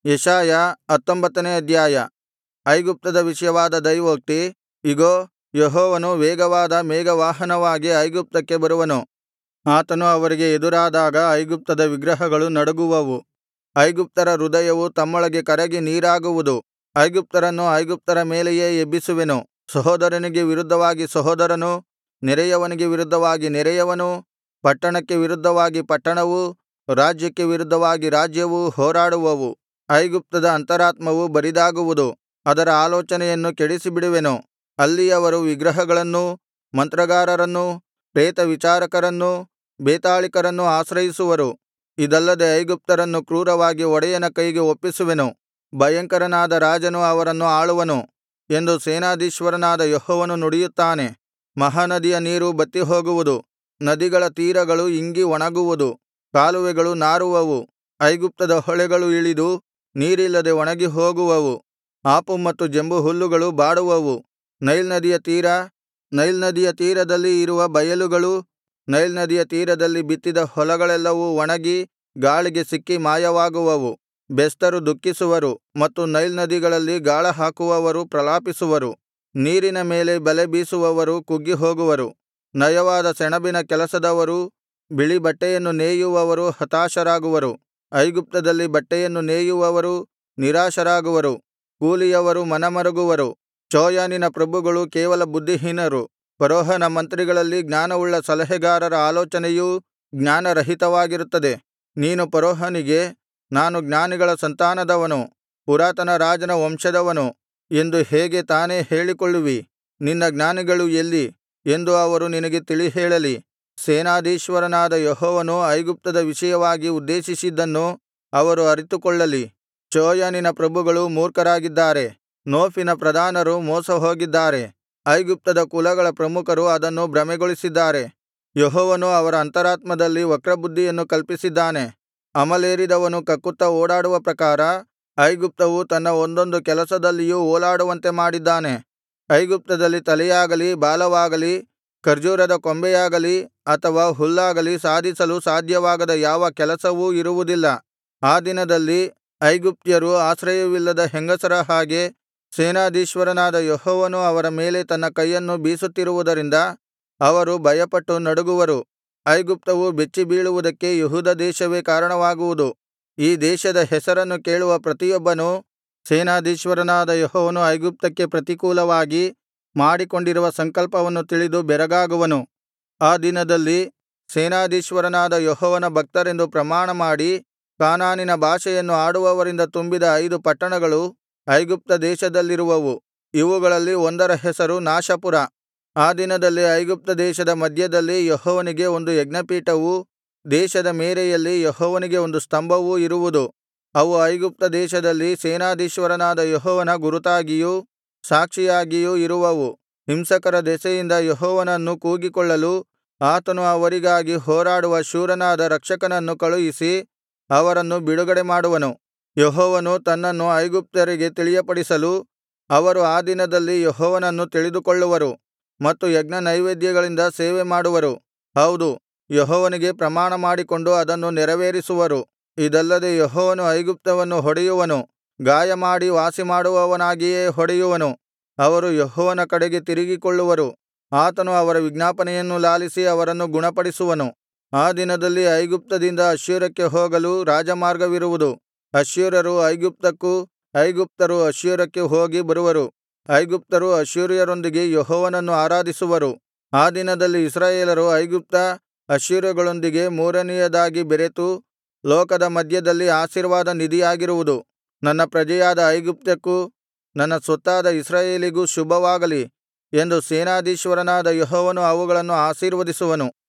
ಯೆಶಾಯ ಹತ್ತೊಂಬತ್ತನೇ ಅಧ್ಯಾಯ ಐಗುಪ್ತದ ವಿಷಯವಾದ ದೈವೋಕ್ತಿ ಇಗೋ ಯೆಹೋವನು ವೇಗವಾದ ಮೇಘವಾಹನವಾಗಿ ಐಗುಪ್ತಕ್ಕೆ ಬರುವನು ಆತನು ಅವರಿಗೆ ಎದುರಾದಾಗ ಐಗುಪ್ತದ ವಿಗ್ರಹಗಳು ನಡುಗುವವು ಐಗುಪ್ತರ ಹೃದಯವು ತಮ್ಮೊಳಗೆ ಕರಗಿ ನೀರಾಗುವುದು ಐಗುಪ್ತರನ್ನು ಐಗುಪ್ತರ ಮೇಲೆಯೇ ಎಬ್ಬಿಸುವೆನು ಸಹೋದರನಿಗೆ ವಿರುದ್ಧವಾಗಿ ಸಹೋದರನೂ ನೆರೆಯವನಿಗೆ ವಿರುದ್ಧವಾಗಿ ನೆರೆಯವನೂ ಪಟ್ಟಣಕ್ಕೆ ವಿರುದ್ಧವಾಗಿ ಪಟ್ಟಣವೂ ರಾಜ್ಯಕ್ಕೆ ವಿರುದ್ಧವಾಗಿ ರಾಜ್ಯವೂ ಹೋರಾಡುವವು ಐಗುಪ್ತದ ಅಂತರಾತ್ಮವು ಬರಿದಾಗುವುದು ಅದರ ಆಲೋಚನೆಯನ್ನು ಕೆಡಿಸಿಬಿಡುವೆನು ಅಲ್ಲಿಯವರು ವಿಗ್ರಹಗಳನ್ನೂ ಮಂತ್ರಗಾರರನ್ನೂ ಪ್ರೇತವಿಚಾರಕರನ್ನೂ ಬೇತಾಳಿಕರನ್ನೂ ಆಶ್ರಯಿಸುವರು ಇದಲ್ಲದೆ ಐಗುಪ್ತರನ್ನು ಕ್ರೂರವಾಗಿ ಒಡೆಯನ ಕೈಗೆ ಒಪ್ಪಿಸುವೆನು ಭಯಂಕರನಾದ ರಾಜನು ಅವರನ್ನು ಆಳುವನು ಎಂದು ಸೇನಾಧೀಶ್ವರನಾದ ಯೆಹೋವನು ನುಡಿಯುತ್ತಾನೆ ಮಹಾನದಿಯ ನೀರು ಬತ್ತಿಹೋಗುವುದು ನದಿಗಳ ತೀರಗಳು ಇಂಗಿ ಒಣಗುವುದು ಕಾಲುವೆಗಳು ನಾರುವವು ಐಗುಪ್ತದ ಹೊಳೆಗಳು ಇಳಿದು ನೀರಿಲ್ಲದೆ ಒಣಗಿ ಹೋಗುವವು ಆಪು ಮತ್ತು ಜಂಬುಹುಲ್ಲುಗಳು ಬಾಡುವವು ನೈಲ್ ನದಿಯ ತೀರ ನೈಲ್ ನದಿಯ ತೀರದಲ್ಲಿ ಇರುವ ಬಯಲುಗಳು ನೈಲ್ ನದಿಯ ತೀರದಲ್ಲಿ ಬಿತ್ತಿದ ಹೊಲಗಳೆಲ್ಲವೂ ಒಣಗಿ ಗಾಳಿಗೆ ಸಿಕ್ಕಿ ಮಾಯವಾಗುವವು ಬೆಸ್ತರು ದುಃಖಿಸುವರು ಮತ್ತು ನೈಲ್ ನದಿಗಳಲ್ಲಿ ಗಾಳಹಾಕುವವರು ಪ್ರಲಾಪಿಸುವರು ನೀರಿನ ಮೇಲೆ ಬಲೆ ಬೀಸುವವರು ಕುಗ್ಗಿಹೋಗುವರು ನಯವಾದ ಸೆಣಬಿನ ಕೆಲಸದವರೂ ಬಿಳಿ ಬಟ್ಟೆಯನ್ನು ನೇಯುವವರು ಹತಾಶರಾಗುವರು ಐಗುಪ್ತದಲ್ಲಿ ಬಟ್ಟೆಯನ್ನು ನೇಯುವವರು ನಿರಾಶರಾಗುವರು ಕೂಲಿಯವರು ಮನಮರುಗುವರು ಚೋಯನಿನ ಪ್ರಭುಗಳು ಕೇವಲ ಬುದ್ಧಿಹೀನರು ಫರೋಹನ ಮಂತ್ರಿಗಳಲ್ಲಿ ಜ್ಞಾನವುಳ್ಳ ಸಲಹೆಗಾರರ ಆಲೋಚನೆಯೂ ಜ್ಞಾನರಹಿತವಾಗಿರುತ್ತದೆ ನೀನು ಫರೋಹನಿಗೆ ನಾನು ಜ್ಞಾನಿಗಳ ಸಂತಾನದವನು ಪುರಾತನ ರಾಜನ ವಂಶದವನು ಎಂದು ಹೇಗೆ ತಾನೇ ಹೇಳಿಕೊಳ್ಳುವಿ ನಿನ್ನ ಜ್ಞಾನಿಗಳು ಎಲ್ಲಿ ಎಂದು ಅವರು ನಿನಗೆ ತಿಳಿಹೇಳಲಿ ಸೇನಾಧೀಶ್ವರನಾದ ಯೆಹೋವನು ಐಗುಪ್ತದ ವಿಷಯವಾಗಿ ಉದ್ದೇಶಿಸಿದ್ದನ್ನು ಅವರು ಅರಿತುಕೊಳ್ಳಲಿ ಚೋಯನಿನ ಪ್ರಭುಗಳು ಮೂರ್ಖರಾಗಿದ್ದಾರೆ ನೋಫಿನ ಪ್ರಧಾನರು ಮೋಸಹೋಗಿದ್ದಾರೆ ಐಗುಪ್ತದ ಕುಲಗಳ ಪ್ರಮುಖರು ಅದನ್ನು ಭ್ರಮೆಗೊಳಿಸಿದ್ದಾರೆ ಯೆಹೋವನು ಅವರ ಅಂತರಾತ್ಮದಲ್ಲಿ ವಕ್ರಬುದ್ಧಿಯನ್ನು ಕಲ್ಪಿಸಿದ್ದಾನೆ ಅಮಲೇರಿದವನು ಕಕ್ಕುತ್ತಾ ಓಡಾಡುವ ಪ್ರಕಾರ ಐಗುಪ್ತವು ತನ್ನ ಒಂದೊಂದು ಕೆಲಸದಲ್ಲಿಯೂ ಓಲಾಡುವಂತೆ ಮಾಡಿದ್ದಾನೆ ಐಗುಪ್ತದಲ್ಲಿ ತಲೆಯಾಗಲಿ ಬಾಲವಾಗಲಿ ಖರ್ಜೂರದ ಕೊಂಬೆಯಾಗಲಿ ಅಥವಾ ಹುಲ್ಲಾಗಲಿ ಸಾಧಿಸಲು ಸಾಧ್ಯವಾಗದ ಯಾವ ಕೆಲಸವೂ ಇರುವುದಿಲ್ಲ ಆ ದಿನದಲ್ಲಿ ಐಗುಪ್ತ್ಯರು ಆಶ್ರಯವಿಲ್ಲದ ಹೆಂಗಸರ ಹಾಗೆ ಸೇನಾಧೀಶ್ವರನಾದ ಯೆಹೋವನು ಅವರ ಮೇಲೆ ತನ್ನ ಕೈಯನ್ನು ಬೀಸುತ್ತಿರುವುದರಿಂದ ಅವರು ಭಯಪಟ್ಟು ನಡುಗುವರು ಐಗುಪ್ತವು ಬೆಚ್ಚಿಬೀಳುವುದಕ್ಕೆ ಯೆಹೂದ ದೇಶವೇ ಕಾರಣವಾಗುವುದು ಈ ದೇಶದ ಹೆಸರನ್ನು ಕೇಳುವ ಪ್ರತಿಯೊಬ್ಬನೂ ಸೇನಾಧೀಶ್ವರನಾದ ಯೆಹೋವನು ಐಗುಪ್ತಕ್ಕೆ ಪ್ರತಿಕೂಲವಾಗಿ ಮಾಡಿಕೊಂಡಿರುವ ಸಂಕಲ್ಪವನ್ನು ತಿಳಿದು ಬೆರಗಾಗುವನು ಆ ದಿನದಲ್ಲಿ ಸೇನಾಧೀಶ್ವರನಾದ ಯೆಹೋವನ ಭಕ್ತರೆಂದು ಪ್ರಮಾಣಮಾಡಿ ಕಾನಾನಿನ ಭಾಷೆಯನ್ನು ಆಡುವವರಿಂದ ತುಂಬಿದ ಐದು ಪಟ್ಟಣಗಳು ಐಗುಪ್ತ ದೇಶದಲ್ಲಿರುವವು ಇವುಗಳಲ್ಲಿ ಒಂದರ ಹೆಸರು ನಾಶಪುರ ಆ ದಿನದಲ್ಲಿ ಐಗುಪ್ತ ದೇಶದ ಮಧ್ಯದಲ್ಲಿ ಯೆಹೋವನಿಗೆ ಒಂದು ಯಜ್ಞಪೀಠವೂ ದೇಶದ ಮೇರೆಯಲ್ಲಿ ಯೆಹೋವನಿಗೆ ಒಂದು ಸ್ತಂಭವೂ ಇರುವುದು ಅವು ಐಗುಪ್ತ ದೇಶದಲ್ಲಿ ಸೇನಾಧೀಶ್ವರನಾದ ಯೆಹೋವನ ಗುರುತಾಗಿಯೂ ಸಾಕ್ಷಿಯಾಗಿಯೂ ಇರುವವು ಹಿಂಸಕರ ದೆಸೆಯಿಂದ ಯೆಹೋವನನ್ನು ಕೂಗಿಕೊಳ್ಳಲು ಆತನು ಅವರಿಗಾಗಿ ಹೋರಾಡುವ ಶೂರನಾದ ರಕ್ಷಕನನ್ನು ಕಳುಹಿಸಿ ಅವರನ್ನು ಬಿಡುಗಡೆ ಮಾಡುವನು ಯೆಹೋವನು ತನ್ನನ್ನು ಐಗುಪ್ತ್ಯರಿಗೆ ತಿಳಿಯಪಡಿಸಲು ಅವರು ಆ ದಿನದಲ್ಲಿ ಯೆಹೋವನನ್ನು ತಿಳಿದುಕೊಳ್ಳುವರು ಮತ್ತು ಯಜ್ಞನೈವೇದ್ಯಗಳಿಂದ ಸೇವೆಮಾಡುವರು ಹೌದು ಯೆಹೋವನಿಗೆ ಪ್ರಮಾಣಮಾಡಿಕೊಂಡು ಅದನ್ನು ನೆರವೇರಿಸುವರು ಇದಲ್ಲದೆ ಯೆಹೋವನು ಐಗುಪ್ತವನ್ನು ಹೊಡೆಯುವನು ಗಾಯಮಾಡಿ ವಾಸಿಮಾಡುವವನಾಗಿಯೇ ಹೊಡೆಯುವನು ಅವರು ಯೆಹೋವನ ಕಡೆಗೆ ತಿರುಗಿಕೊಳ್ಳುವರು ಆತನು ಅವರ ವಿಜ್ಞಾಪನೆಯನ್ನು ಲಾಲಿಸಿ ಅವರನ್ನು ಗುಣಪಡಿಸುವನು ಆ ದಿನದಲ್ಲಿ ಐಗುಪ್ತದಿಂದ ಅಶ್ಶೂರಕ್ಕೆ ಹೋಗಲು ರಾಜಮಾರ್ಗವಿರುವುದು ಅಶ್ಶೂರ್ಯರು ಐಗುಪ್ತಕ್ಕೂ ಐಗುಪ್ತರು ಅಶ್ಶೂರಕ್ಕೆ ಹೋಗಿ ಬರುವರು ಐಗುಪ್ತರು ಅಶ್ಶೂರ್ಯರೊಂದಿಗೆ ಯೆಹೋವನನ್ನು ಆರಾಧಿಸುವರು ಆ ದಿನದಲ್ಲಿ ಇಸ್ರಾಯೇಲರು ಐಗುಪ್ತ ಅಶ್ಶೂರ್ಯಗಳೊಂದಿಗೆ ಮೂರನೆಯದಾಗಿ ಬೆರೆತು ಲೋಕದ ಮಧ್ಯದಲ್ಲಿ ಆಶೀರ್ವಾದ ನಿಧಿಯಾಗಿರುವುದು ನನ್ನ ಪ್ರಜೆಯಾದ ಐಗುಪ್ತಕ್ಕೂ ನನ್ನ ಸ್ವತ್ತಾದ ಇಸ್ರಾಯೇಲಿಗೂ ಶುಭವಾಗಲಿ ಎಂದು ಸೇನಾಧೀಶ್ವರನಾದ ಯೆಹೋವನು ಅವುಗಳನ್ನು ಆಶೀರ್ವದಿಸುವನು